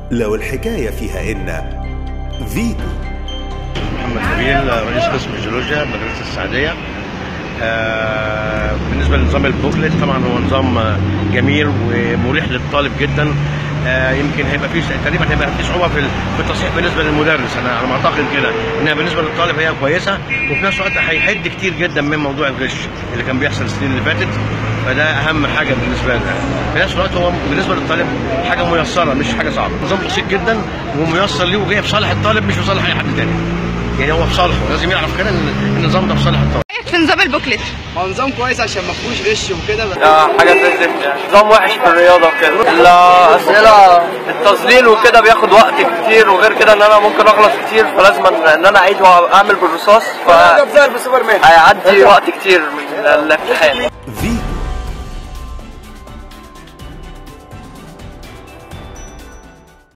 لو الحكاية فيها إن فيتو محمد نبيل رئيس قسم الجيولوجيا مدرسة السعدية آه، بالنسبة لنظام البوكلت طبعا هو نظام آه، جميل ومريح للطالب جدا آه، يمكن هيبقى فيه تقريبا هيبقى فيه صعوبة في في التصحيح بالنسبة للمدرس انا على ما اعتقد كده انها بالنسبة للطالب هي كويسة وفي نفس الوقت هيحد كتير جدا من موضوع الغش اللي كان بيحصل السنين اللي فاتت فده اهم حاجة بالنسبة لنا في نفس الوقت هو بالنسبة للطالب حاجة ميسرة مش حاجة صعبة نظام بسيط جدا وميسر ليه وجاي في صالح الطالب مش في صالح اي حد تاني يعني هو في صالحه لازم يعرف كده ان النظام ده في صالح الطالب رايك في نظام البوكلت هو نظام كويس عشان ما فيهوش غش وكده بس حاجة زي الزفت يعني نظام وحش في الرياضة وكده الأسئلة التظليل وكده بياخد وقت كتير وغير كده إن أنا ممكن أغلط كتير فلازم إن أنا أعيد وأعمل بالرصاص ف هيعدي وقت كتير من الامتحان